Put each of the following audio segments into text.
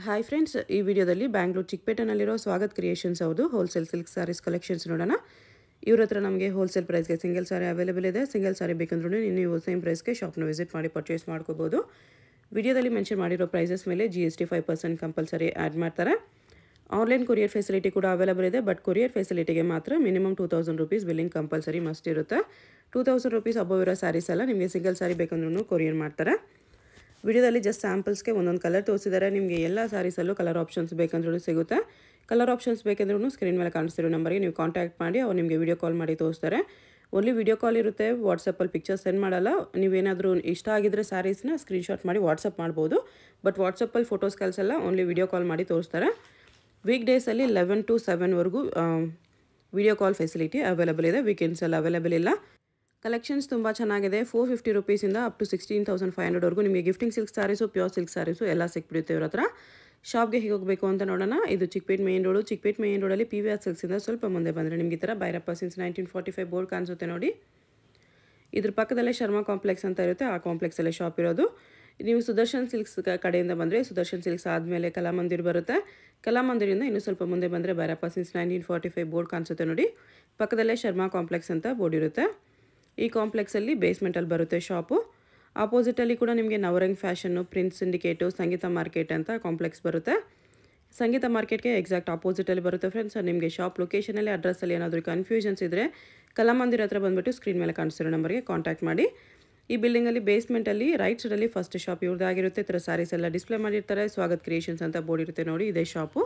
Hi friends ಈ ವಿಡಿಯೋದಲ್ಲಿ ಬ್ಯಾಂಗ್ಳೂರು ಚಿಕ್ಕಪೇಟೆನಲ್ಲಿರೋ ಸ್ವಾಗತ್ ಕ್ರಿಯೇಷನ್ಸ್ ಅವ್ರದ್ದು ಹೋಲ್ಸೇಲ್ ಸಿಲ್ಕ್ ಸ್ಯಾರೀಸ್ ಕಲೆಕ್ಷನ್ಸ್ ನೋಡೋಣ ಇವ್ರ ಹತ್ರ ನಮಗೆ ಹೋಲ್ಸೇಲ್ ಪ್ರೈಸ್ಗೆ ಸಿಂಗಲ್ ಸಾರಿ ಅವೈಲೇಬಲ್ ಇದೆ ಸಿಂಗಲ್ ಸಾರಿ ಬೇಕಂದ್ರೂ ನೀವು ಸೇಮ್ ಪ್ರೈಸ್ಗೆ ಶಾಪ್ನ ವಿಸಿಟ್ ಮಾಡಿ ಪರ್ಚೇಸ್ ಮಾಡ್ಕೋಬೋದು ವಿಡಿಯೋದಲ್ಲಿ ಮೆನ್ಷನ್ ಮಾಡಿರೋ ಪ್ರೈಸಸ್ ಮೇಲೆ G S T five percent compulsory add ಮಾಡ್ತಾರೆ ಆನ್ಲೈನ್ ಕೊರಿಯರ್ ಫೆಸಿಲಿಟಿ ಕೂಡ ಅವೈಲೇಬಲ್ ಇದೆ ಬಟ್ ಕೊರಿಯರ್ ಫೆಸಿಲಿಟಿಗೆ ಮಾತ್ರ minimum two thousand rupees billing compulsory must ಇರುತ್ತೆ ಟೂ ತೌಸಂಡ್ ರುಪೀಸ್ ಅಬೋವ್ ಇರೋ ಸ್ಯಾರೀಸ್ ಎಲ್ಲ ನಿಮಗೆ ಸಿಂಗಲ್ ಸಾರಿ ಬೇಕಂದ್ರೂ ಕೊರಿಯರ್ ಮಾಡ್ತಾರೆ ವಿಡಿಯೋದಲ್ಲಿ ಜಸ್ಟ್ ಸ್ಯಾಂಪಲ್ಸ್ಗೆ ಒಂದೊಂದು ಕಲರ್ ತೋರಿಸಿದ್ದಾರೆ ನಿಮಗೆ ಎಲ್ಲ ಸ್ಯಾರೀಸಲ್ಲೂ ಕಲರ್ ಆಪ್ಷನ್ಸ್ ಬೇಕಂದ್ರೂ ಸಿಗುತ್ತೆ ಕಲರ್ ಆಪ್ಷನ್ಸ್ ಬೇಕಂದ್ರೂ ಸ್ಕ್ರೀನ್ ಮೇಲೆ ಕಾಣಿಸ್ತಿರೋ ನಂಬರ್ಗೆ ನೀವು ಕಾಂಟ್ಯಾಕ್ಟ್ ಮಾಡಿ ಅವ್ರು ನಿಮಗೆ ವಿಡಿಯೋ ಕಾಲ್ ಮಾಡಿ ತೋರಿಸ್ತಾರೆ ಓನ್ಲಿ ವಿಡಿಯೋ ಕಾಲ್ ಇರುತ್ತೆ ವಾಟ್ಸಪ್ಪಲ್ಲಿ ಪಿಕ್ಚರ್ಸ್ ಸೆಂಡ್ ಮಾಡಲ್ಲ ನೀವೇನಾದರೂ ಇಷ್ಟ ಆಗಿದ್ರೆ ಸ್ಯಾರೀಸ್ನ ಸ್ಕ್ರೀನ್ಶಾಟ್ ಮಾಡಿ ವಾಟ್ಸಪ್ ಮಾಡ್ಬೋದು ಬಟ್ ವಾಟ್ಸಪ್ಪಲ್ಲಿ ಫೋಟೋಸ್ ಕಳಿಸಲ್ಲ ಓನ್ಲಿ ವಿಡಿಯೋ ಕಾಲ್ ಮಾಡಿ ತೋರಿಸ್ತಾರೆ ವೀಕ್ ಡೇಸಲ್ಲಿ ಲೆವೆನ್ ಟು ಸೆವೆನ್ವರೆಗೂ ವಿಡಿಯೋ ಕಾಲ್ ಫೆಸಿಲಿಟಿ ಅವೈಲೇಬಲ್ ಇದೆ ವೀಕೆಂಡ್ಸಲ್ಲಿ ಅವೈಲೇಬಲ್ ಇಲ್ಲ ಕಲೆಕ್ಷನ್ಸ್ ತುಂಬ ಚೆನ್ನಾಗಿದೆ ಫೋರ್ ಫಿಫ್ಟಿ ರುಪೀಸಿಂದ up to sixteen thousand five ಹಂಡ್ರೆಡ್ವರೆಗೂ ನಿಮಗೆ gifting silk saris pure silk saris ಎಲ್ಲ ಸಿಕ್ಬಿಡುತ್ತೆ ಇವ್ರ ಹತ್ರ ಶಾಪ್ಗೆ ಹೇಗೆ ಹೋಗಬೇಕು ಅಂತ ನೋಡೋಣ ಇದು Chickpet main road Chickpet main ರೋಡಲ್ಲಿ ಪಿ ವಿ ಆರ್ ಸಿಲ್ಕ್ಸಿಂದ ಸ್ವಲ್ಪ ಮುಂದೆ ಬಂದರೆ ನಿಮಗೆ ಈ ಥರ Bhairappa since nineteen forty five board ಕಾಣಿಸುತ್ತೆ ನೋಡಿ ಇದ್ರ ಪಕ್ಕದಲ್ಲೇ ಶರ್ಮಾ ಕಾಂಪ್ಲೆಕ್ಸ್ ಅಂತ ಇರುತ್ತೆ ಆ ಕಾಂಪ್ಲೆಕ್ಸಲ್ಲೇ ಶಾಪ್ ಇರೋದು ನೀವು ಸುದರ್ಶನ್ ಸಿಲ್ಕ್ಸ್ ಕಡೆಯಿಂದ ಬಂದರೆ ಸುದರ್ಶನ್ ಸಿಲ್ಕ್ಸ್ ಆದಮೇಲೆ ಕಲಾಮಂದಿರ್ ಬರುತ್ತೆ ಕಲಾಮಂದಿರಿಂದ ಇನ್ನೂ ಸ್ವಲ್ಪ ಮುಂದೆ ಬಂದರೆ Bhairappa since nineteen forty five board ಕಾಣಿಸುತ್ತೆ ನೋಡಿ ಪಕ್ಕದಲ್ಲೇ ಶರ್ಮಾ ಕಾಂಪ್ಲೆಕ್ಸ್ ಅಂತ ಬೋರ್ಡ್ ಇರುತ್ತೆ ಈ ಕಾಂಪ್ಲೆಕ್ಸಲ್ಲಿ ಬೇಸ್ಮೆಂಟಲ್ಲಿ ಬರುತ್ತೆ ಶಾಪು ಆಪೋಸಿಟಲ್ಲಿ ಕೂಡ ನಿಮಗೆ Navrang fashion prince syndicate Sangeetha market ಅಂತ ಕಾಂಪ್ಲೆಕ್ಸ್ ಬರುತ್ತೆ ಸಂಗೀತ ಮಾರ್ಕೆಟ್ಗೆ ಎಕ್ಸಾಕ್ಟ್ ಆಪೋಸಿಟಲ್ಲಿ ಬರುತ್ತೆ ಫ್ರೆಂಡ್ಸ್ ನಿಮಗೆ ಶಾಪ್ ಲೊಕೇಶನಲ್ಲಿ ಅಡ್ರೆಸ್ಸಲ್ಲಿ ಏನಾದರೂ ಕನ್ಫ್ಯೂಷನ್ಸ್ ಇದ್ದರೆ ಕಲಾಮಂದಿರ ಹತ್ರ ಬಂದುಬಿಟ್ಟು ಸ್ಕ್ರೀನ್ ಮೇಲೆ ಕಾಣಿಸ್ತಿರೋ ನಂಬರ್ಗೆ ಕಾಂಟ್ಯಾಕ್ಟ್ ಮಾಡಿ ಈ ಬಿಲ್ಡಿಂಗಲ್ಲಿ ಬೇಸ್ಮೆಂಟಲ್ಲಿ ರೈಟ್ ಸೈಡಲ್ಲಿ ಫಸ್ಟ್ ಶಾಪ್ ಇವ್ರದ್ದಾಗಿರುತ್ತೆ ಈ ಥರ ಸ್ಯಾರೀಸ್ ಎಲ್ಲ ಡಿಸ್ಪ್ಲೇ ಮಾಡಿರ್ತಾರೆ ಸ್ವಾಗತ್ ಕ್ರಿಯೇಷನ್ಸ್ ಅಂತ ಬೋರ್ಡ್ ಇರುತ್ತೆ ನೋಡಿ ಇದೇ ಶಾಪು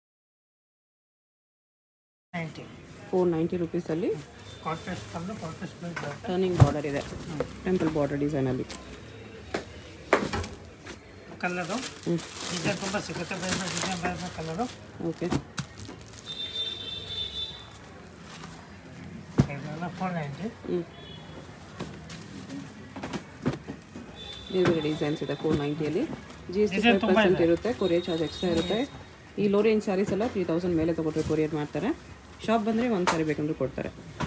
ನೈಂಟಿ ಫೋರ್ ನೈಂಟಿ ರುಪೀಸಲ್ಲಿ ಕಾಂಟ್ರಾಸ್ಟ್ ಕಲರ್ ಕಾಂಟ್ರಾಸ್ಟ್ ಬ್ಲೌಸ್ ಬರುತ್ತೆ ಟರ್ನಿಂಗ್ ಬಾರ್ಡರ್ ಇದೆ ಟೆಂಪಲ್ ಬಾರ್ಡರ್ ಡಿಸೈನಲ್ಲಿ ಕಲರು ಹ್ಞೂ ಡಿಸೈನ್ ತುಂಬ ಸಿಗುತ್ತೆ ಬೇರೆ ಬೇರೆ ಡಿಸೈನ್ ಬೇರೆ ಬೇರೆ ಕಲರು ಓಕೆ ಇದೆಲ್ಲ ಫೋರ್ ನೈಂಟಿ ಹ್ಞೂ ಬೇರೆ ಬೇರೆ ಡಿಸೈನ್ಸ್ ಇದೆ ಫೋರ್ ನೈಂಟಿಯಲ್ಲಿ G S T Design five ತುಂಬಾ ಪರ್ಸೆಂಟ್ ಇದೆ. ಇರುತ್ತೆ ಕೊರಿಯರ್ ಚಾರ್ಜ್ ಎಕ್ಸ್ಟ್ರಾ ಇರುತ್ತೆ ಈ ಲೋ ರೇಂಜ್ ಸ್ಯಾರೀಸ್ ಎಲ್ಲ ತ್ರೀ ತೌಸಂಡ್ ಮೇಲೆ ತೊಗೊಟ್ರೆ ಕೊರಿಯರ್ ಮಾಡ್ತಾರೆ ಶಾಪ್ ಬಂದರೆ ಒಂದು ಸಾರಿ ಬೇಕಂದ್ರೂ ಕೊಡ್ತಾರೆ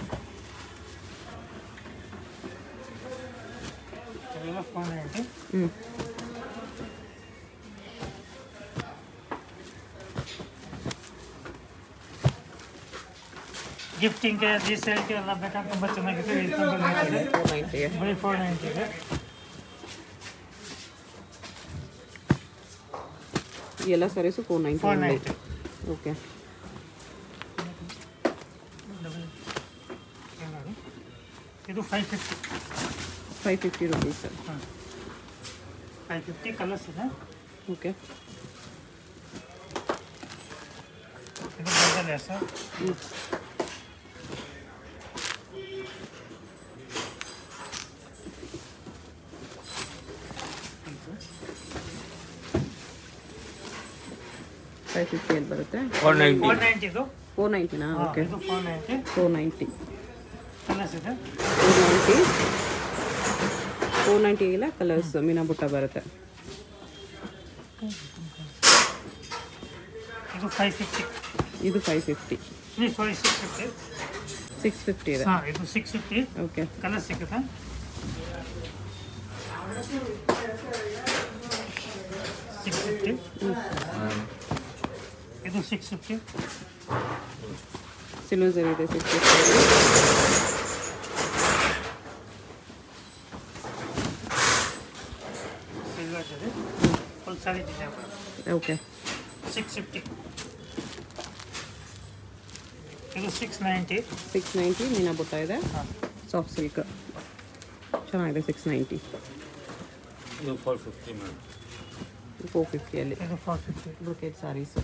ಇದೆಲ್ಲ ಫೋರ್ ನೈಂಟಿ ಹ್ಞೂ ಗಿಫ್ಟಿಂಗ್ಗೆ ರೀಸೇಲ್ಗೆ ಎಲ್ಲ ಬೇಕಾದ್ರೆ ತುಂಬ ಚೆನ್ನಾಗಿದೆ ರೀಸನಬಲ್ ರೇಟ್ ಇದೆ ಫೋರ್ ನೈಂಟಿಗೆ ಬರೀ ಫೋರ್ ನೈಂಟಿ ಇದೆ ಈ ಎಲ್ಲ saris four ninety four ninety okay ಇದು five fifty five fifty rupees ಹಾಂ ಫೈವ್ ಫಿಫ್ಟಿ ಕಲರ್ಸ್ ಇದೆ ಓಕೆ ಇದು ಬಂದಲ್ಲ ಸರ್ ಹ್ಞೂ ಫೈವ್ ಫಿಫ್ಟಿಯಲ್ಲಿ ಬರುತ್ತೆ ಫೋರ್ ನೈಂಟಿ ಇದು ಫೋರ್ ನೈಂಟಿನಾ ಹಾಂ ಓಕೆ ಇದು four ninety four ninety colours ಇದೆ ಫೋರ್ ನೈಂಟಿ ಫೋರ್ ನೈಂಟಿಗೆಲ್ಲ ಕಲರ್ಸ್ ಮೀನಾ ಬುಟ್ಟ ಬರುತ್ತೆ ಇದು ಫೈವ್ ಫಿಫ್ಟಿ ಇದು ಫೈವ್ ಫಿಫ್ಟಿ ಇದು sorry six fifty six fifty ಇದೆ ಹಾಂ ಇದು ಸಿಕ್ಸ್ ಫಿಫ್ಟಿ ಓಕೆ ಕಲರ್ ಸಿಗುತ್ತೆ ಸಿಕ್ಸ್ ಫಿಫ್ಟಿ ಇದು ಸಿಕ್ಸ್ ಫಿಫ್ಟಿ ಸಿಲ್ವರ್ ಇದೆ ಸಿಕ್ಸ್ ಫಿಫ್ಟಿ ಸಿಲ್ವರ್ ಇದೆ full sari design okay six fifty ಇದು six ninety six ninety meena butta ಇದೆ ಹಾಂ ಸಾಫ್ಟ್ ಸಿಲ್ಕ್ ಚೆನ್ನಾಗಿದೆ ಸಿಕ್ಸ್ ನೈಂಟಿ ಇದು ಫೋರ್ ಫಿಫ್ಟಿ ಮೇಡಮ್ ಫೋರ್ ಫಿಫ್ಟಿಯಲ್ಲಿ ಇದು ಫೋರ್ ಫಿಫ್ಟಿ ಬ್ರೊಕೇಟ್ ಸ್ಯಾರೀಸು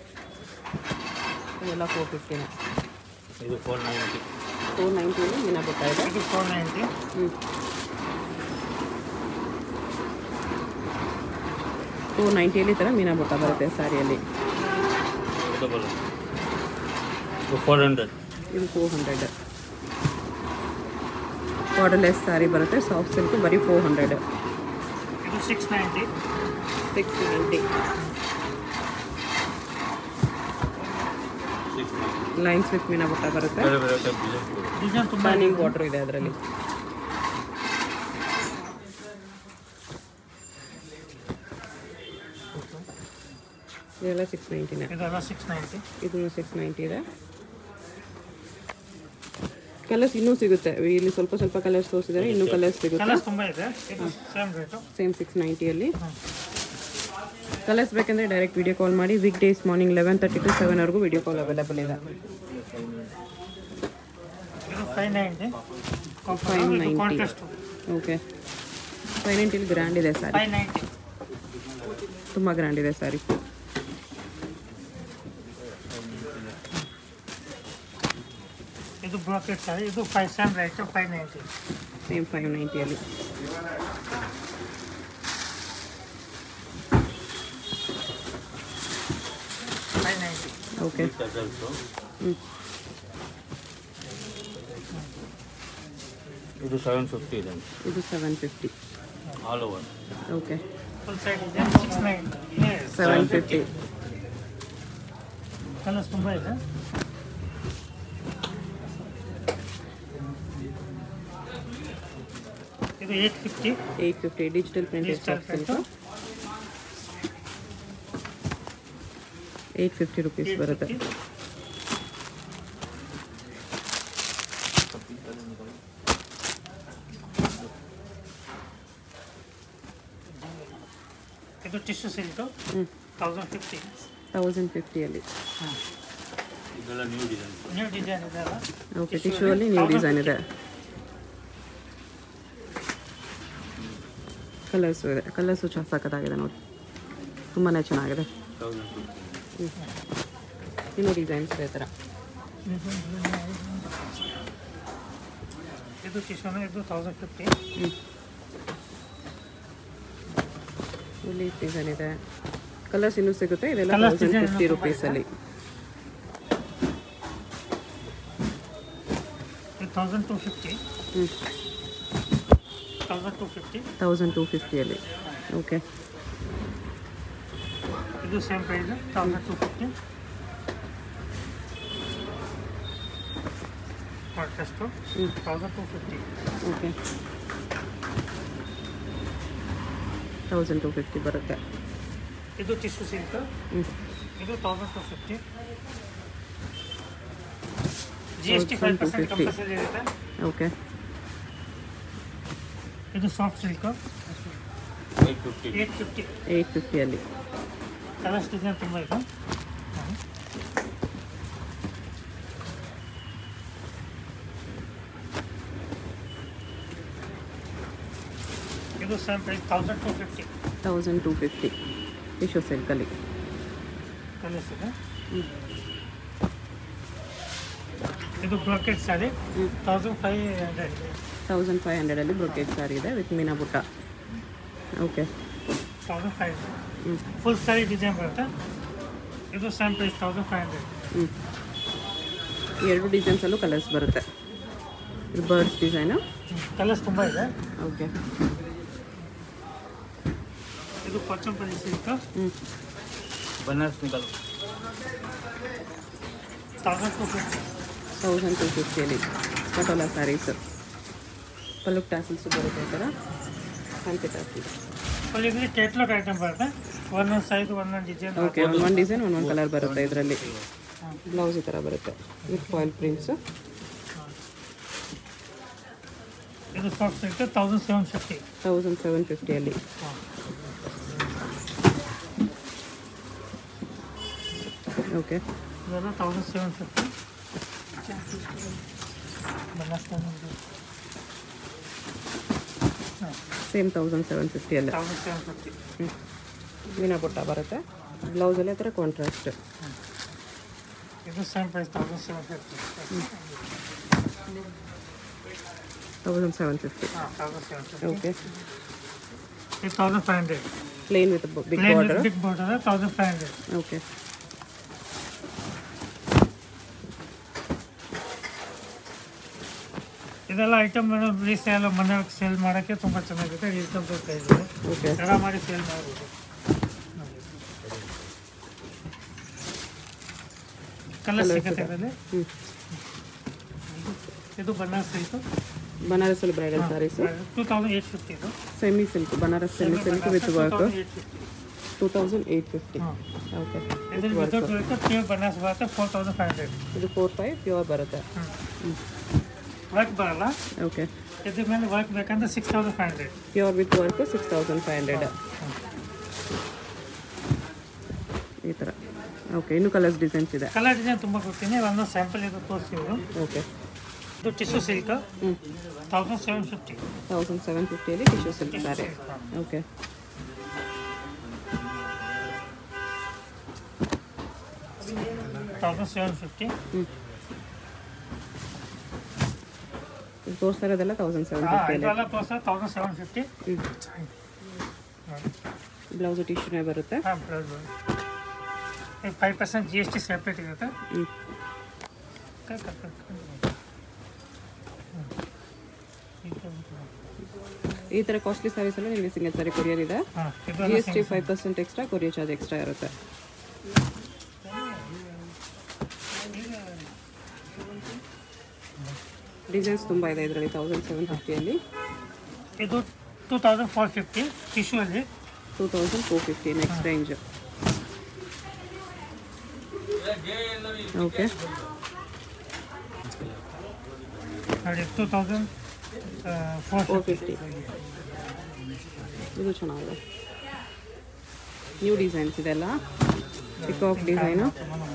ಇವೆಲ್ಲ ಫೋರ್ ಫಿಫ್ಟಿನೇ ಇದು ಫೋರ್ ನೈಂಟಿ ಫೋರ್ ನೈಂಟಿಯಲ್ಲಿ ಮೀನಾ ಬುಟ್ಟ ಇದೆ ಇದು ಫೋರ್ ನೈಂಟಿ ಹ್ಞೂ ಫೋರ್ ನೈಂಟಿಯಲ್ಲಿ ಈ ಥರ ಮೀನಾ ಬುಟ್ಟ ಬರುತ್ತೆ ಸ್ಯಾರಿಯಲ್ಲಿ ಇದು ಬರುತ್ತೆ ಇದು ಫೋರ್ ಹಂಡ್ರೆಡ್ ಇದು ಫೋರ್ ಹಂಡ್ರೆಡ್ ಬಾರ್ಡರ್ಲೆಸ್ ಸ್ಯಾರಿ ಬರುತ್ತೆ ಸಾಫ್ಟ್ ಸಿಲ್ಕ್ ಬರೀ ಫೋರ್ ಹಂಡ್ರೆಡ್ ಇದು six ninety six ninety six lines with meena ಬುಟ್ಟ ಬರುತ್ತೆ ಬೇರೆ ಬೇರೆ ಟೈಪ್ ಡಿಸೈನ್ ಕೊಡಿ ಡಿಸೈನ್ ತುಂಬ ಟರ್ನಿಂಗ್ ವಾಟರ್ ಇದೆ ಅದರಲ್ಲಿ ಇದೆಲ್ಲ ಸಿಕ್ಸ್ ನೈಂಟಿನೇ ಇದೆಲ್ಲ ಸಿಕ್ಸ್ ನೈಂಟಿ ಇದನ್ನು ಸಿಕ್ಸ್ ನೈಂಟಿ ಇದೆ ಕಲರ್ಸ್ ಇನ್ನೂ ಸಿಗುತ್ತೆ ಇಲ್ಲಿ ಸ್ವಲ್ಪ ಸ್ವಲ್ಪ ಕಲರ್ಸ್ ತೋರಿಸಿದ್ದಾರೆ ಇನ್ನೂ ಕಲರ್ಸ್ ಸಿಗುತ್ತೆ ಕಲರ್ಸ್ ತುಂಬ ಇದೆ ಇದು ಸೇಮ್ ರೇಟು ಸೇಮ್ ಸಿಕ್ಸ್ ನೈಂಟಿಯಲ್ಲಿ ಕಲರ್ಸ್ ಬೇಕಂದರೆ ಡೈರೆಕ್ಟ್ ವಿಡಿಯೋ ಕಾಲ್ ಮಾಡಿ week days morning eleven thirty to ಸೆವೆನ್ವರೆಗೂ ವಿಡಿಯೋ ಕಾಲ್ ಅವೈಲೇಬಲ್ ಇದೆ ಇದು five ninety five ninety contrast okay five ನೈಂಟಿಲಿ ಗ್ರ್ಯಾಂಡ್ ಇದೆ ಸ್ಯಾರಿ ಫೈವ್ ನೈಂಟಿ ತುಂಬ ಗ್ರ್ಯಾಂಡ್ ಇದೆ ಸ್ಯಾರಿ ಇದು ಬ್ರಾಕೆಟ್ ಸಾರಿ ಇದು five same rate five ninety same five ನೈಂಟಿಯಲ್ಲಿ ಫೈವ್ ನೈಂಟಿ ಓಕೆ ಟಸಲ್ಸು ಹ್ಞೂ ಇದು ಸೆವೆನ್ ಫಿಫ್ಟಿ ಇದೆ ಇದು seven fifty all over okay full side ಇದೆ six ninety seven fifty colours ತುಂಬ ಇದೆ ಇದು eight fifty eight fifty digital printed digital soft silk eight fifty rupees ಬರುತ್ತೆ ಇದು ಟಿಶ್ಯೂ ಸಿಲ್ಕು ಹ್ಞೂ ತೌಸಂಡ್ ಫಿಫ್ಟಿ ತೌಸಂಡ್ ಫಿಫ್ಟಿಯಲ್ಲಿ ಇದೆಲ್ಲ ನ್ಯೂ ಡಿಸೈನ್ ನ್ಯೂ ಡಿಸೈನ್ ಇದೆ ಅಲ್ಲ ಓಕೆ ಟಿಶ್ಯೂ ಅಲ್ಲಿ ನ್ಯೂ ಡಿಸೈನ್ ಇದೆ ಕಲರ್ಸು ಇದೆ ಕಲರ್ಸು ಚ ಸಖತ್ತಾಗಿದೆ ನೋಡಿ ತುಂಬಾ ಚೆನ್ನಾಗಿದೆ ತೌಸಂಡ್ ಫಿಫ್ಟಿ ಇನ್ನೂ ಡಿಸೈನ್ಸ್ ಇದೆ ಈ ಥರ ಇದು ಟಿಶ್ಯೂನ ಇದು ತೌಸಂಡ್ ಫಿಫ್ಟಿ ಹ್ಞೂ ಇಲ್ಲಿ ಡಿಸೈನ್ ಇದೆ ಕಲರ್ಸ್ ಇನ್ನೂ ಸಿಗುತ್ತೆ ಇದೆಲ್ಲ Colours ತೌಸಂಡ್ design ಫಿಫ್ಟಿ ಇನ್ನೂ ರುಪೀಸಲ್ಲಿ ಇದು ತೌಸಂಡ್ ಟು ಫಿಫ್ಟಿ ಹ್ಞೂ thousand two fifty thousand two ಫಿಫ್ಟಿಯಲ್ಲಿ ಓಕೆ ಇದು same price thousand two fifty contrast ಹ್ಞೂ thousand two fifty okay thousand two fifty ಬರುತ್ತೆ ಇದು ಟಿಶ್ಯೂ ಸಿಲ್ಕ್ ಹ್ಞೂ ಇದು thousand two fifty G S T five percent 1250. Compulsory ಇರುತ್ತೆ okay ಇದು soft silk eight fifty eight fifty eight ಫಿಫ್ಟಿಯಲ್ಲಿ colours design ತುಂಬ ಇದೆ ಇದು same price thousand two fifty thousand two fifty tissue ಸಿಲ್ಕಲ್ಲಿ ಕಲರ್ಸ್ ಇದೆ ಹ್ಞೂ ಇದು ಬ್ರಾಕೆಟ್ ಸ್ಯಾರಿ ಹ್ಞೂ thousand five hundred thousand five ಹಂಡ್ರೆಡಲ್ಲಿ ಬ್ರೊಕೇಜ್ ಸಾರಿ ಇದೆ with meena butta okay thousand five ಹ್ಞೂ ಫುಲ್ ಸ್ಯಾರಿ ಡಿಸೈನ್ ಬರುತ್ತೆ ಇದು same price thousand five hundred ಹ್ಞೂ ಎರಡು ಡಿಸೈನ್ಸಲ್ಲೂ ಕಲರ್ಸ್ ಬರುತ್ತೆ ಇದು ಬರ್ಡ್ಸ್ ಡಿಸೈನು ಕಲರ್ಸ್ ತುಂಬ ಇದೆ ಓಕೆ ಇದು ಪಚ್ಚಂಪಲ್ಲಿ ಸಿಲ್ಕ್ ಹ್ಞೂ ಬನಾರಸ್ ನಿಕಲ್ thousand two fifty thousand two ಫಿಫ್ಟಿಯಲ್ಲಿ ಪಟೋಲಾ ಸ್ಯಾರೀಸ್ ಪಲ್ಲುಕ್ ಟ್ಯಾಸಲ್ಸು ಬರುತ್ತೆ ಈ ಥರ ಫ್ಯಾನ್ಸಿ ಟ್ಯಾಸಲ್ಸ್ ಫುಲ್ ಇದರಲ್ಲಿ ಕೇಟ್ಲಾಗ್ ಐಟಮ್ ಬರುತ್ತೆ ಒಂದೊಂದು ಸೈಜ್ ಒಂದೊಂದು ಡಿಸೈನ್ ಓಕೆ ಒಂದೊಂದು ಡಿಸೈನ್ ಒಂದೊಂದು ಕಲರ್ ಬರುತ್ತೆ ಇದರಲ್ಲಿ ಬ್ಲೌಸ್ ಈ ಥರ ಬರುತ್ತೆ ವಿತ್ ಫಾಯಿಲ್ ಪ್ರಿಂಟ್ಸು ಇದು soft silk thousand seven fifty thousand seven ಫಿಫ್ಟಿಯಲ್ಲಿ ಓಕೆ ಇದೆಲ್ಲ thousand seven fifty same thousand seven ಫಿಫ್ಟಿಯಲ್ಲ ತೌಸಂಡ್ ಸೆವೆನ್ ಫಿಫ್ಟಿ ಮೀನಾ ಬುಟ್ಟ ಬರುತ್ತೆ ಬ್ಲೌಸಲ್ಲಿ ಆ ಥರ ಕಾಂಟ್ರಾಸ್ಟ್ ಇದು same price thousand seven fifty thousand seven fifty ಹಾಂ ತೌಸಂಡ್ ಸೆವೆನ್ ಫಿಫ್ಟಿ ಓಕೆ ಇದು thousand five hundred plain with big plain border big border thousand five hundred okay ಇದೆಲ್ಲ ಐಟಮ್ ಮೇಡಮ್ ರೀಸೇಲ್ ಮನೆಯೊಳಗೆ ಸೇಲ್ ಮಾಡೋಕ್ಕೆ ತುಂಬ ಚೆನ್ನಾಗಿದೆ reasonable price ಇದೆ okay ಜಗ ಮಾಡಿ ಸೇಲ್ ಮಾಡ್ಬೋದು ಕಲರ್ ಸಿಗುತ್ತೆ ಇದರಲ್ಲಿ ಹ್ಞೂ ಇದು ಬನಾರಸ್ ಸಿಲ್ಕು ಬನಾರಸಲ್ಲಿ bridal saris two thousand eight fifty ಇದು semi silk Banaras semi silk with work eight fifty two thousand eight fifty ಹಾಂ ಓಕೆ ಇದ್ರ ವಿತೌಟ್ ಬರುತ್ತೆ ಪ್ಯೂರ್ ಬನಾಸ್ ಬರುತ್ತೆ ಫೋರ್ ತೌಸಂಡ್ ಫೈವ್ ಹಂಡ್ರೆಡ್ ಇದು ಫೋರ್ ಫೈವ್ ಪ್ಯೂರ್ ಬರುತ್ತೆ ವರ್ಕ್ ಬರಲ್ಲ ಓಕೆ ಇದ್ರ ಮೇಲೆ ವರ್ಕ್ ಬೇಕಂದ್ರೆ six thousand five hundred pure with work six thousand five hundred ಈ ಥರ ಓಕೆ ಇನ್ನೂ ಕಲರ್ಸ್ ಡಿಸೈನ್ಸ್ ಇದೆ ಕಲರ್ ಡಿಸೈನ್ ತುಂಬ ಕೊಡ್ತೀನಿ ಒಂದೊಂದು ಸ್ಯಾಂಪಲ್ ಇದು ತೋರಿಸ್ತೀವಿ ಓಕೆ ಇದು ಟಿಶ್ಯೂ ಸಿಲ್ಕ್ ಹ್ಞೂ thousand seven fifty thousand seven ಫಿಫ್ಟಿಯಲ್ಲಿ tissue silk sari okay thousand seven fifty ಹ್ಞೂ ಇದು ತೋರಿಸ್ತಾ ಇರೋದೆಲ್ಲ ತೌಸಂಡ್ ಸೆವೆನ್ ಹಾಂ ಫಿಫ್ಟಿಯಲ್ಲಿ ಇದೆಲ್ಲ ತೋರಿಸ ತೌಸಂಡ್ ಸೆವೆನ್ ಫಿಫ್ಟಿ ಹ್ಞೂ ಬ್ಲೌಸು ಟಿಶ್ಯೂನೇ ಬರುತ್ತೆ ಹಾಂ blouse five percent G S T separate ಇರುತ್ತೆ ಹ್ಞೂ ಕ- ಕ- ಕ- ಕ- ಹ್ಮ್. ಇದು- ಈ ಥರ ಕಾಸ್ಟ್ಲಿ ಸ್ಯಾರೀಸಲ್ಲಿ ನಿಮಗೆ ಸಿಂಗಲ್ ಸ್ಯಾರಿ ಕೊರಿಯರ್ ಇದೆ ಹಾಂ ಜಿ ಇದೆಲ್ಲ S T five percent extra courier charge extra ಇರುತ್ತೆ ಡಿಸೈನ್ಸ್ ತುಂಬ ಇದೆ ಇದರಲ್ಲಿ ತೌಸಂಡ್ ಸೆವೆನ್ ಫಿಫ್ಟಿಯಲ್ಲಿ ಇದು two thousand four fifty tissue ಅಲ್ಲಿ two thousand four fifty next range okay ನೋಡಿ two thousand four four fifty ಇದು ಚೆನ್ನಾಗಿದೆ ನ್ಯೂ ಡಿಸೈನ್ಸ್ ಇದೆಲ್ಲ ಪಿಕಾಕ್ ಡಿಸೈನು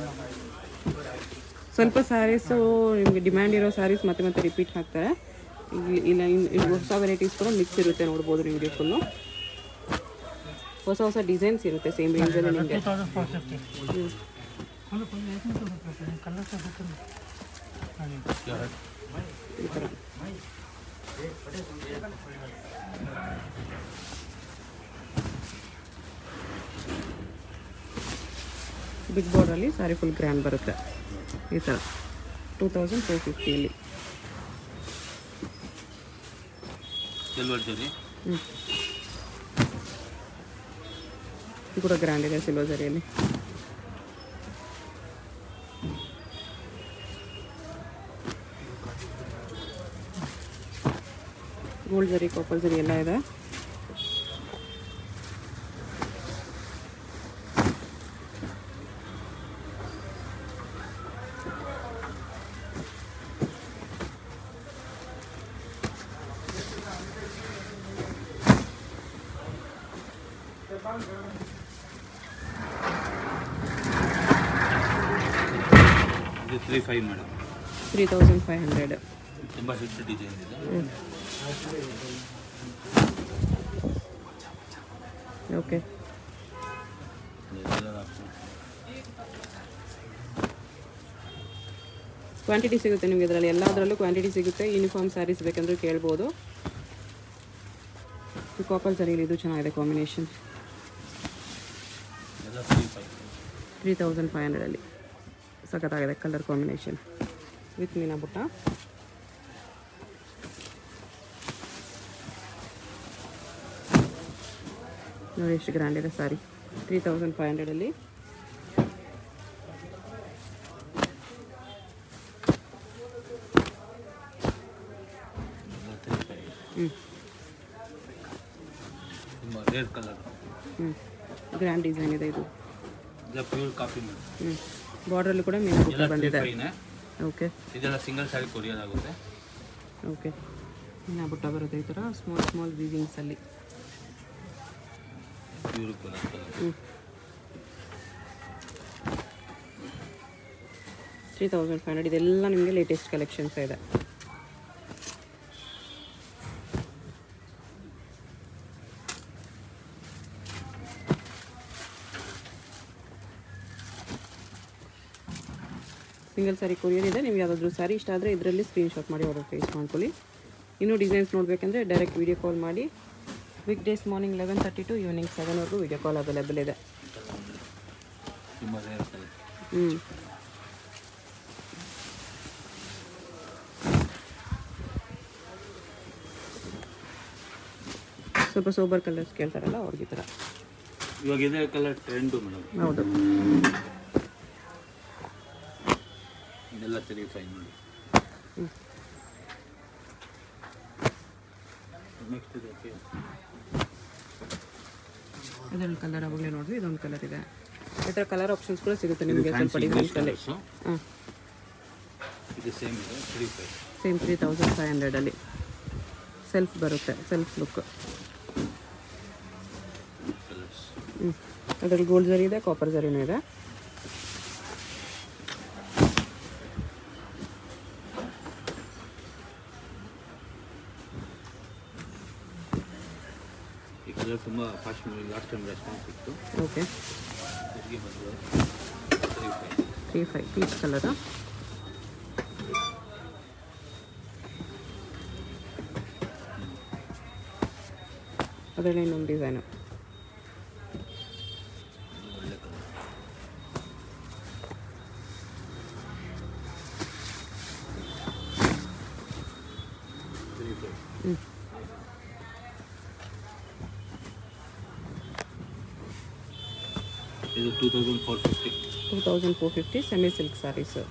ಸ್ವಲ್ಪ ಸ್ಯಾರೀಸು ನಿಮಗೆ ಡಿಮ್ಯಾಂಡ್ ಇರೋ ಸ್ಯಾರೀಸ್ ಮತ್ತೆ ಮತ್ತೆ ರಿಪೀಟ್ ಹಾಕ್ತಾರೆ ಇಲ್ಲಿ ಇಲ್ಲ ಇನ್ನು ಹೊಸ ವೆರೈಟೀಸ್ ಕೂಡ ಮಿಕ್ಸ್ ಇರುತ್ತೆ ನೋಡ್ಬೋದು ನೀವು ವಿಡಿಯೋ ಫುಲ್ಲು ಹೊಸ ಹೊಸ ಡಿಸೈನ್ಸ್ ಇರುತ್ತೆ ಸೇಮ್ ರೇಂಜಲ್ಲಿ ನಿಮಗೆ ಟೂ ತೌಸಂಡ್ ಫೋರ್ ಫಿಫ್ಟಿ ಹ್ಞೂ ಕಲರ್ ಈ ಥರ ಬಿಗ್ ಬಾರ್ಡ್ರಲ್ಲಿ ಸ್ಯಾರಿ ಫುಲ್ ಗ್ರ್ಯಾಂಡ್ ಬರುತ್ತೆ ಈ ಥರ ಟೂ ತೌಸಂಡ್ ಫೋರ್ ಫಿಫ್ಟಿಯಲ್ಲಿ ಸಿಲ್ವರ್ ಜರಿ ಹ್ಞೂ ಇದು ಕೂಡ ಗ್ರ್ಯಾಂಡ್ ಇದೆ ಸಿಲ್ವರ್ ಜರಿಯಲ್ಲಿ ಗೋಲ್ಡ್ ಜರಿ ಕಾಪರ್ ಜರಿ ಎಲ್ಲ ಇದೆ ಇದು three five madam three thousand five hundred ತುಂಬ ಹಿಟ್ ಡಿಸೈನ್ ಇದೆ ಓಕೆ ಇದೆಲ್ಲ ಹಾಕ್ತೀನಿ. ಕ್ವಾಂಟಿಟಿ ಸಿಗುತ್ತೆ ನಿಮಗೆ ಇದರಲ್ಲಿ ಎಲ್ಲದರಲ್ಲೂ ಕ್ವಾಂಟಿಟಿ ಸಿಗುತ್ತೆ ಯೂನಿಫಾರ್ಮ್ ಸ್ಯಾರೀಸ್ ಬೇಕಂದ್ರೂ ಕೇಳ್ಬೋದು ಕಾಪರ್ ಸರಿಯಲ್ಲಿ ಇದು ಚೆನ್ನಾಗಿದೆ ಕಾಂಬಿನೇಷನ್ ಎಲ್ಲ three five three thousand five ಹಂಡ್ರೆಡಲ್ಲಿ ಸಖತ್ತಾಗಿದೆ ಕಲರ್ ಕಾಂಬಿನೇಷನ್ ವಿತ್ ಮೀನಾ ಬುಟ್ಟ ನೋಡಿ ಎಷ್ಟು ಗ್ರ್ಯಾಂಡ್ ಇದೆ ಸಾರಿ ತ್ರೀ ತೌಸಂಡ್ ಫೈವ್ ಹಂಡ್ರೆಡಲ್ಲಿ ಎಲ್ಲ ತ್ರೀ ಫೈವ್ ಹ್ಞೂ ತುಂಬ ರೇರ್ ಕಲರ್ ಹ್ಞೂ ಗ್ರ್ಯಾಂಡ್ ಡಿಸೈನ್ ಇದೆ ಇದು ಇದು ಪ್ಯೂರ್ ಕಾಫಿ ಮೇಡಮ್ ಹ್ಞೂ ಬಾರ್ಡ್ರಲ್ಲೂ ಕೂಡ ಮೀನಾ ಬುಟ್ಟ ಎಲ್ಲ ತ್ರೀ ಬಂದಿದೆ ಫೈವ್ನೇ ಓಕೆ ಇದೆಲ್ಲ ಸಿಂಗಲ್ ಸ್ಯಾರಿ ಕೊರಿಯರ್ ಆಗುತ್ತೆ ಓಕೆ ಮೀನಾ ಬುಟ್ಟ ಬರುತ್ತೆ ಈ ಥರ ಸ್ಮಾಲ್ ಸ್ಮಾಲ್ ವೀವಿಂಗ್ಸಲ್ಲಿ ಪ್ಯೂರ್ ಕಲರ್ ಕಲರ್ ಹ್ಞೂ ತ್ರೀ ತೌಸಂಡ್ ಫೈವ್ ಹಂಡ್ರೆಡ್ ಇದೆಲ್ಲ ನಿಮಗೆ ಲೇಟೆಸ್ಟ್ ಕಲೆಕ್ಷನ್ಸ್ ಇದೆ ಸಿಂಗಲ್ ಸ್ಯಾರಿ ಕೊರಿಯರ್ ಇದೆ ನೀವು ಯಾವುದಾದ್ರೂ ಸ್ಯಾರಿ ಇಷ್ಟ ಆದರೆ ಇದರಲ್ಲಿ ಸ್ಕ್ರೀನ್ಶಾಟ್ ಮಾಡಿ ಆರ್ಡರ್ ಪ್ಲೇಸ್ ಮಾಡ್ಕೊಳ್ಳಿ ಇನ್ನೂ ಡಿಸೈನ್ಸ್ ನೋಡಬೇಕಂದ್ರೆ ಡೈರೆಕ್ಟ್ ವೀಡಿಯೋ ಕಾಲ್ ಮಾಡಿ week days morning eleven thirty to evening ಸೆವೆನ್ವರೆಗೂ ವೀಡಿಯೋ ಕಾಲ್ ಅವೈಲೇಬಲ್ ಇದೆ ತುಂಬ ರೇರ್ ಕಲರ್ ಹ್ಞೂ ಸ್ವಲ್ಪ ಸೋಬರ್ ಕಲರ್ಸ್ ಕೇಳ್ತಾರಲ್ಲ ಅವ್ರಿಗೆ ಈ ಥರ ಇವಾಗ ಇದೇ ಕಲರ್ ಟ್ರೆಂಡು ಮೇಡಮ್ ಹೌದು ಇದೆಲ್ಲ ತ್ರೀ ಫೈವ್ ನೋಡಿ ನೆಕ್ಸ್ಟ್ ಇದಕ್ಕೆ ಇದೊಂದು ಕಲರ್ ಅವಾಗಲೇ ನೋಡಿದ್ವಿ ಇದೊಂದು ಕಲರ್ ಇದೆ ಈ ಥರ ಕಲರ್ ಆಪ್ಷನ್ಸ್ ಕೂಡ ಸಿಗುತ್ತೆ ನಿಮಗೆ ಸ್ವಲ್ಪ ಡಿಫ್ರೆನ್ಸಲ್ಲಿ ಹಾಂ ಇದು ಸೇಮ್ ಇದೆ three five same three thousand five ಹಂಡ್ರೆಡಲ್ಲಿ ಸೆಲ್ಫ್ ಬರುತ್ತೆ ಸೆಲ್ಫ್ ಲುಕ್ ಕಲರ್ಸ್ ಹ್ಞೂ ಅದರಲ್ಲಿ ಗೋಲ್ಡ್ ಜರಿ ಇದೆ ಕಾಪರ್ ಜರಿನೂ ಇದೆ ಈ ಕಲರ್ ತುಂಬ fast moving last time response ಇತ್ತು ಓಕೆ ಇದಕ್ಕೆ ಬಂದು three five three five peach colour ಅದರಲ್ಲಿ ಇನ್ನೊಂದು ಡಿಸೈನು ಒಳ್ಳೆ ಕಲರ್ ತ್ರೀ ಫೈವ್ ಹ್ಞೂ ಇದು two thousand four fifty two thousand four fifty semi silk saris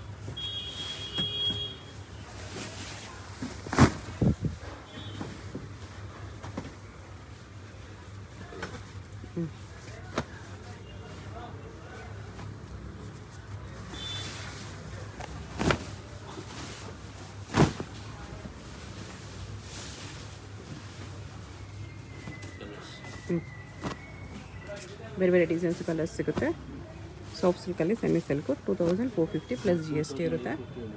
colours ಹ್ಞೂ ಬೇರೆ ಬೇರೆ ಡಿಸೈನ್ಸ್ ಕಲರ್ಸ್ ಸಿಗುತ್ತೆ ಸಾಫ್ಟ್ ಸಿಲ್ಕಲ್ಲಿ semi silk two thousand four fifty plus G S T ಇರುತ್ತೆ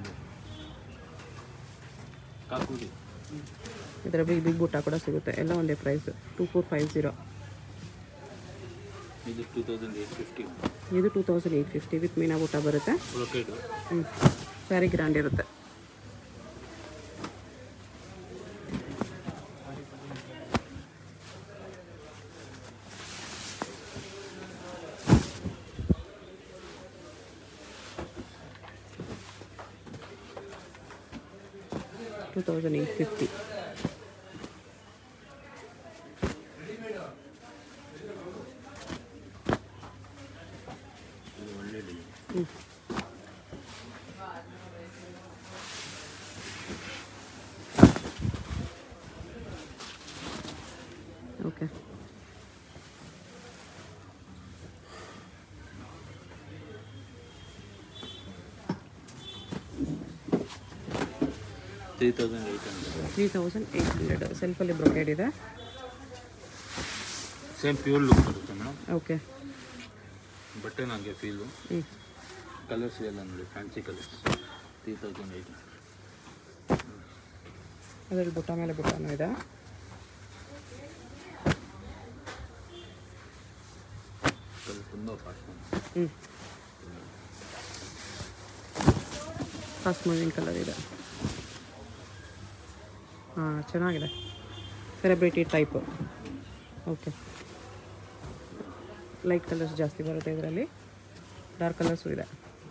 ಕಾಕುಡಿ ಇದರ ಬಿಗ್ ಬಿಗ್ ಬೂಟ ಕೂಡ ಸಿಗುತ್ತೆ ಎಲ್ಲ ಒಂದೇ price two four five zero ಇದು ಟೂ ತೌಸಂಡ್ ಏಯ್ಟ್ ಫಿಫ್ಟಿ ಇದು two thousand eight fifty with ಮೀನಾ ಬೂಟ ಬರುತ್ತೆ ರೊಕೇಟು ಹ್ಞೂ ಸ್ಯಾರಿ ಗ್ರ್ಯಾಂಡ್ ಇರುತ್ತೆ ಟೂ ತೌಸಂಡ್ ಏಯ್ಟ್ ಫಿಫ್ಟಿ ಇದು ಒಳ್ಳೆ ಡಿಸೈನ್ ಹ್ಞೂ okay three thousand eight hundred three thousand eight hundred ಸೆಲ್ಫಲ್ಲಿ ಬ್ರೊಕೇಡ್ ಇದೆ ಸೇಮ್ ಪ್ಯೂರ್ ಲುಕ್ ಬರುತ್ತೆ ಮೇಡಮ್ ಓಕೆ ಬಟ್ಟೆ ನನಗೆ ಫೀಲು ಹ್ಞೂ ಕಲರ್ಸ್ ಎಲ್ಲ ನೋಡಿ fancy colours three thousand eight ಅದರಲ್ಲಿ ಬುಟ್ಟ ಮೇಲೆ ಬುಟ್ಟನೂ ಇದೆ ಕಲರ್ ತುಂಬ ಫಾಸ್ಟ್ ಹ್ಞೂ ಫಾಸ್ಟ್ ಮೂವಿಂಗ್ ಕಲರ್ ಇದೆ ಹಾಂ ಚೆನ್ನಾಗಿದೆ celebrity type okay light colours ಜಾಸ್ತಿ ಬರುತ್ತೆ ಇದರಲ್ಲಿ ಡಾರ್ಕ್ ಕಲರ್ಸು ಇದೆ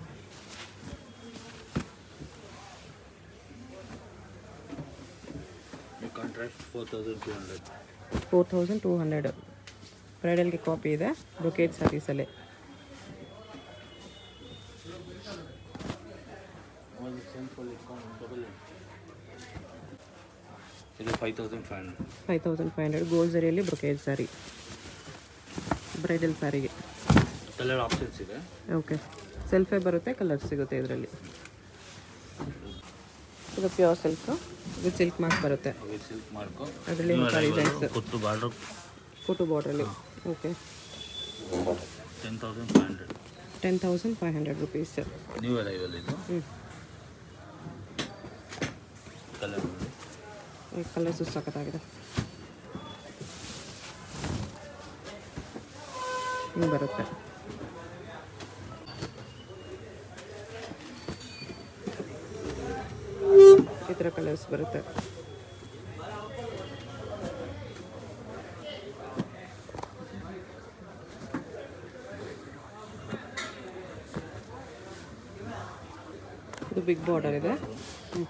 contrast four thousand two hundred four thousand two hundred ಬ್ರೈಡಲ್ಗೆ ಕಾಪಿ ಇದೆ ಬ್ರೊಕೇಟ್ ಸ್ಯಾರೀಸಲ್ಲಿ ಇದು five thousand five hundred five thousand five hundred gold ಜರಿಯಲ್ಲಿ ಬ್ರೊಕೇಟ್ ಸ್ಯಾರಿ ಬ್ರೈಡಲ್ ಸ್ಯಾರಿಗೆ ಕಲರ್ ಆಪ್ಷನ್ಸ್ ಇದೆ ಓಕೆ ಸೆಲ್ಫೇ ಬರುತ್ತೆ ಕಲರ್ ಸಿಗುತ್ತೆ ಇದರಲ್ಲಿ ಇದು pure silk with silk mark ಬರುತ್ತೆ ಅవి ಸಿಲ್ಕ್ ಮಾಡ್ಕೊ ಅದರಲ್ಲಿ ಹೊಸ ಡಿಸೈನ್ಸ್ ಕೊತ್ತು border photo ಬಾರ್ಡ್ರಲ್ಲಿ okay ten thousand five hundred ten thousand five hundred rupees new arrival ಇದು ಹ್ಞೂ ಕಲರ್ ನೋಡಿ ಈ ಕಲರ್ಸು ಸಖತ್ತಾಗಿದೆ ಹಿಂಗೆ ಬರುತ್ತೆ ಈ ಥರ ಕಲರ್ಸ್ ಬರುತ್ತೆ ಇದು ಬಿಗ್ ಬಾರ್ಡರ್ ಇದೆ ಹ್ಞೂ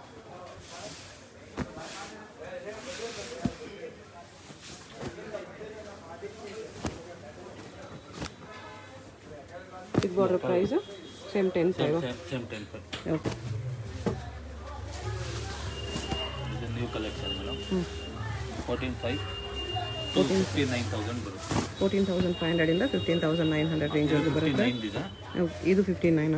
big border price same ten five same ten five okay ಇದು ನ್ಯೂ ಕಲೆಕ್ಷನ್ ಮೇಡಮ್ ಹ್ಞೂ fourteen five to fifty nine thousand ಬರುತ್ತೆ ಫೋರ್ಟೀನ್ ತೌಸಂಡ್ ಫೈವ್ ಹಂಡ್ರೆಡಿಂದ ಫಿಫ್ಟೀನ್ ತೌಸಂಡ್ ನೈನ್ ಹಂಡ್ರೆಡ್ ರೇಂಜ್ವರೆಗೂ ಬರುತ್ತೆ ಇದಾ ಅವ್- ಇದು ಫಿಫ್ಟೀನ್ ನೈನಾ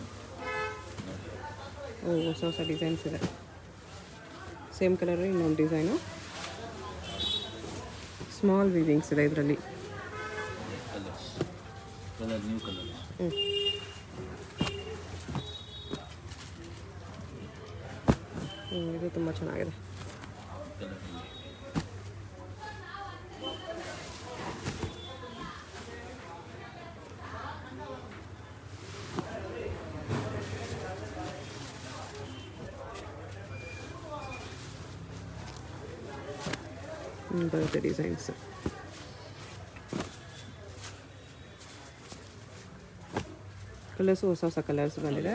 ಓ ಹೊಸ ಹೊಸ ಡಿಸೈನ್ಸ್ ಇದೆ ಸೇಮ್ ಕಲರ್ ಇನ್ನೊಂದು ಡಿಸೈನು ಸ್ಮಾಲ್ ವಿವಿಂಗ್ಸ್ ಇದೆ ಇದರಲ್ಲಿ ಕಲರ್ಸ್ ಕಲರ್ ನ್ಯೂ ಕಲರ್ ಹ್ಞೂ ಹ್ಞೂ ಇದು ತುಂಬ ಚೆನ್ನಾಗಿದೆ ಕಲರ್ ಹ್ಞೂ ಬರುತ್ತೆ ಡಿಸೈನ್ಸ್ ಕಲರ್ಸು ಹೊಸ ಹೊಸ ಕಲರ್ಸ್ ಬಂದಿದೆ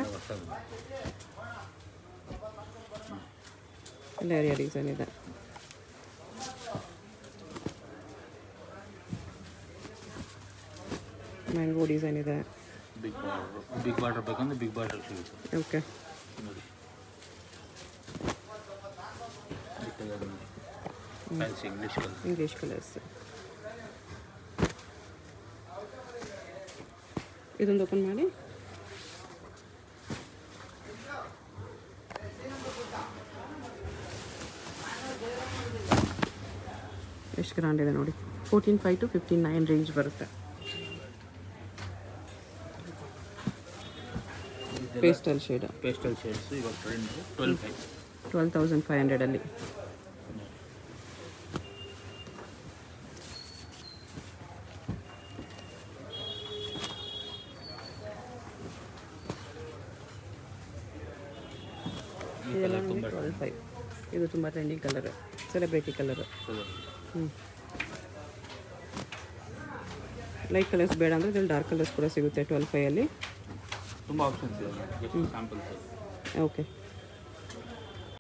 ಎಲ್ಲ ಏರಿಯಾ ಡಿಸೈನ್ ಇದೆ ಮ್ಯಾಂಗೋ ಡಿಸೈನ್ ಇದೆ ಬಿಗ್ ಬಾರ್ಡರ್ ಬಿಗ್ ಬಾರ್ಡರ್ ಬೇಕಂದ್ರೆ ಬಿಗ್ ಬಾರ್ಡರ್ ಸಿಗುತ್ತೆ ಓಕೆ ನೋಡಿ ಈ ಕಲರ್ ನೋಡಿ fancy English colour English colours ಇದೊಂದು ಓಪನ್ ಮಾಡಿ ಎಷ್ಟು ಗ್ರಾಂಡ್ ಇದೆ ನೋಡಿ fourteen five to fifteen nine range ಬರುತ್ತೆ ಪೇಸ್ಟಲ್ ಶೇಡ್ ಪೇಸ್ಟಲ್ ಶೇಡ್ಸ್ ಇವಾಗ trend twelve five twelve thousand five ಹಂಡ್ರೆಡಲ್ಲಿ ಇದೆಲ್ಲ ತುಂಬ ಟ್ವೆಲ್ ಫೈವ್ ಇದು ತುಂಬ ಟ್ರೆಂಡಿಂಗ್ ಕಲರ್ ಸೆಲೆಬ್ರಿಟಿ ಕಲರ್ ಹ್ಞೂ ಲೈಟ್ ಕಲರ್ಸ್ ಬೇಡ ಅಂದರೆ ಇದ್ರಲ್ಲಿ ಡಾರ್ಕ್ ಕಲರ್ಸ್ ಕೂಡ ಸಿಗುತ್ತೆ ಟ್ವೆಲ್ ಫೈಯಲ್ಲಿ ತುಂಬ ಆಪ್ಷನ್ಸ್ ಇದೆ ಎಷ್ಟು ಸ್ಯಾಂಪಲ್ಸ್ ಓಕೆ